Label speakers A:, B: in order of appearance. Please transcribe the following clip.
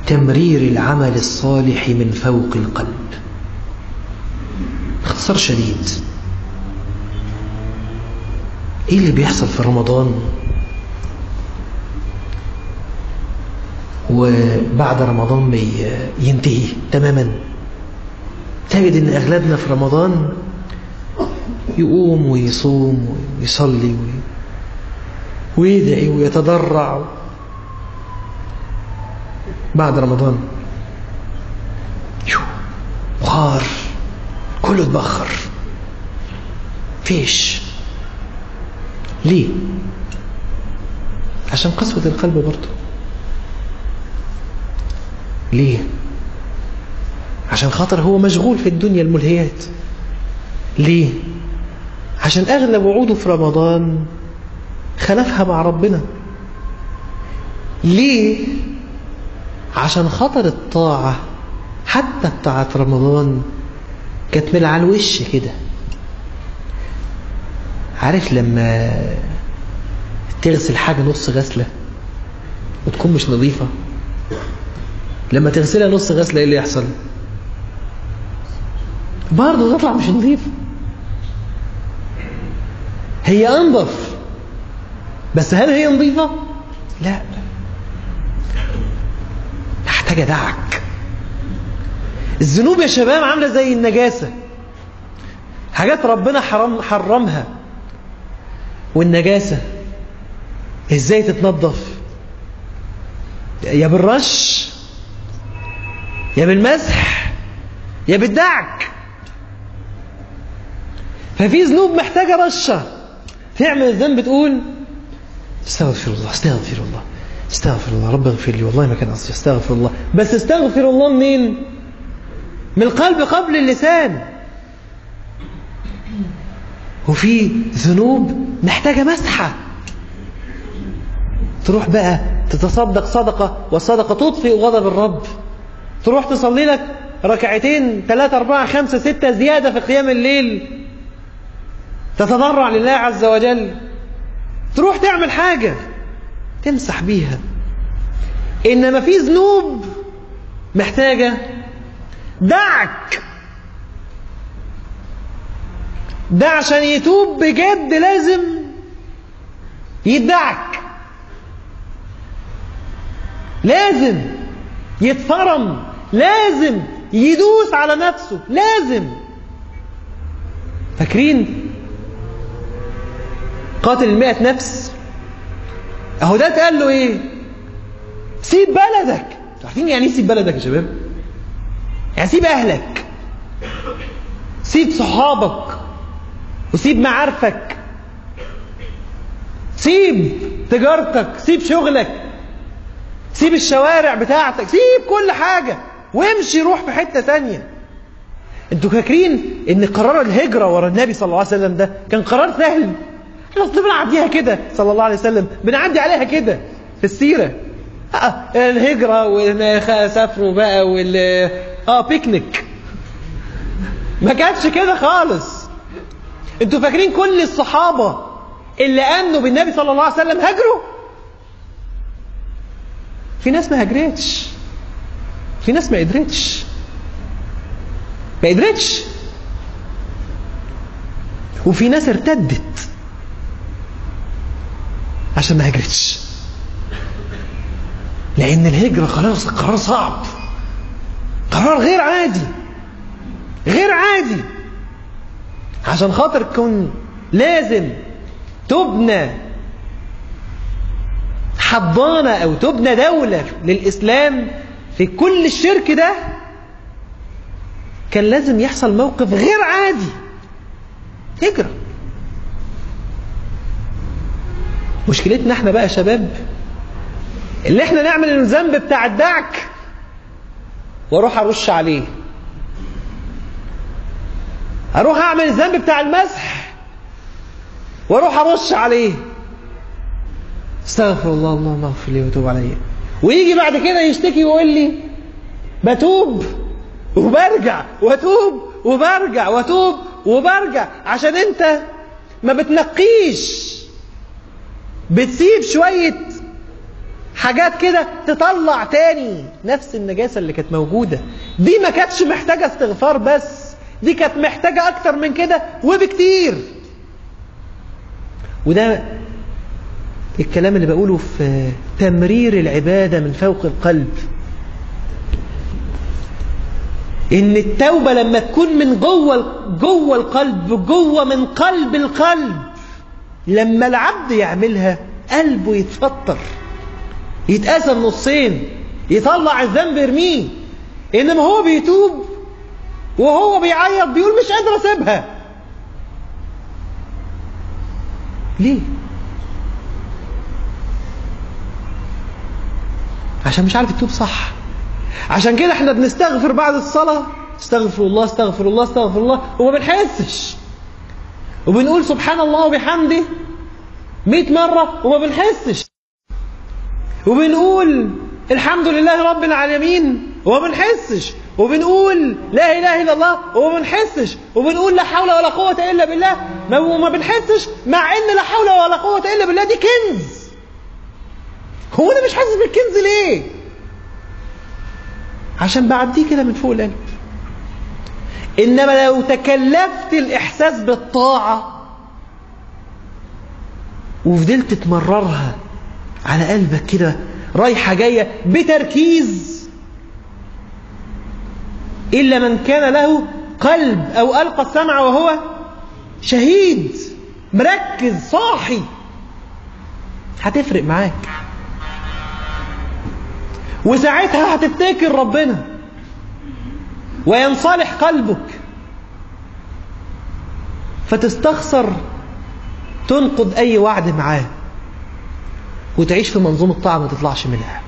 A: تمرير العمل الصالح من فوق القلب باختصار شديد ايه اللي بيحصل في رمضان وبعد رمضان ما ينتهي تماما تجد ان اغلبنا في رمضان يقوم ويصوم ويصلي ويدعي ويتضرع بعد رمضان شو بخار كله اتبخر فيش ليه عشان قسوة القلب برضه ليه عشان خاطر هو مشغول في الدنيا الملهيات ليه عشان أغلب وعوده في رمضان خلفها مع ربنا ليه عشان خاطر الطاعة حتى بتاعت رمضان كانت من على الوش كده عارف لما تغسل حاجة نص غسلة وتكون مش نظيفة لما تغسلها نص غسلة ايه اللي يحصل برضه تطلع مش نظيفة هي انظف بس هل هي نظيفة لا محتاجة دعك الذنوب يا شباب عاملة زي النجاسة حاجات ربنا حرم حرمها والنجاسة ازاي تتنظف يا بالرش يا بالمسح يا بالدعك ففي ذنوب محتاجة رشة تعمل الذنب تقول استغفر الله استغفر الله استغفر الله رب اغفر لي والله ما كان قصدي استغفر الله بس استغفر الله منين من القلب قبل اللسان وفي ذنوب محتاجة مسحة تروح بقى تتصدق صدقة والصدقة تطفئ غضب الرب تروح تصلي لك ركعتين ثلاثة أربعة خمسة ستة زيادة في قيام الليل تتضرع لله عز وجل تروح تعمل حاجة تمسح بيها إنما في ذنوب محتاجة دعك ده عشان يتوب بجد لازم يدعك لازم يتفرم لازم يدوس على نفسه لازم فاكرين قاتل المئة نفس اهو ده اتقال له ايه سيب بلدك عارفين يعني ايه سيب بلدك يا شباب يعني سيب اهلك سيب صحابك وسيب معارفك سيب تجارتك سيب شغلك سيب الشوارع بتاعتك سيب كل حاجة وامشي روح في حتة تانية انتوا فاكرين ان قرار الهجرة ورا النبي صلى الله عليه وسلم ده كان قرار سهل احنا اصل بنعديها كده صلى الله عليه وسلم بنعدي عليها كده في السيرة اه الهجرة وسافروا بقى وال اه بيكنيك ما كانتش كده خالص انتوا فاكرين كل الصحابة اللي امنوا بالنبي صلى الله عليه وسلم هاجروا في ناس ما هاجرتش في ناس ما قدرتش ما قدرتش وفي ناس ارتدت عشان ما هاجرتش لان الهجرة خلاص قرار صعب قرار غير عادي غير عادي عشان خاطر تكون لازم تبنى حضانة أو تبنى دولة للإسلام في كل الشرك ده كان لازم يحصل موقف غير عادي هجرة مشكلتنا احنا بقى يا شباب اللي احنا نعمل الذنب بتاع الدعك واروح ارش عليه اروح اعمل الذنب بتاع المسح واروح ارش عليه استغفر الله اللهم اغفر لي وتوب علي ويجي بعد كده يشتكي ويقول لي بتوب وبرجع واتوب وبرجع واتوب وبرجع عشان انت ما بتنقيش بتسيب شوية حاجات كده تطلع تاني نفس النجاسة اللي كانت موجودة دي ما كانتش محتاجة استغفار بس دي كانت محتاجة أكتر من كده وبكتير وده الكلام اللي بقوله في تمرير العبادة من فوق القلب ان التوبة لما تكون من جوه جوه القلب جوه من قلب القلب لما العبد يعملها قلبه يتفطر يتقسم نصين يطلع الذنب يرميه انما هو بيتوب وهو بيعيط بيقول مش قادر اسيبها ليه عشان مش عارف يتوب صح عشان كده احنا بنستغفر بعد الصلاة استغفر الله استغفر الله استغفر الله وما بنحسش وبنقول سبحان الله وبحمده مئة مرة وما بنحسش وبنقول الحمد لله رب العالمين وما بنحسش وبنقول لا اله الا الله وما بنحسش وبنقول لا حول ولا قوة الا بالله وما بنحسش مع ان لا حول ولا قوة الا بالله دي كنز هو انا مش حاسس بالكنز ليه عشان بعديه كده من فوق القلب انما لو تكلفت الاحساس بالطاعه وفضلت تمررها على قلبك كده رايحه جايه بتركيز الا من كان له قلب او القى السمع وهو شهيد مركز صاحي هتفرق معاك وساعتها هتفتكر ربنا وينصلح قلبك فتستخسر تنقض أي وعد معاه وتعيش في منظومة طاعة ما تطلعش منها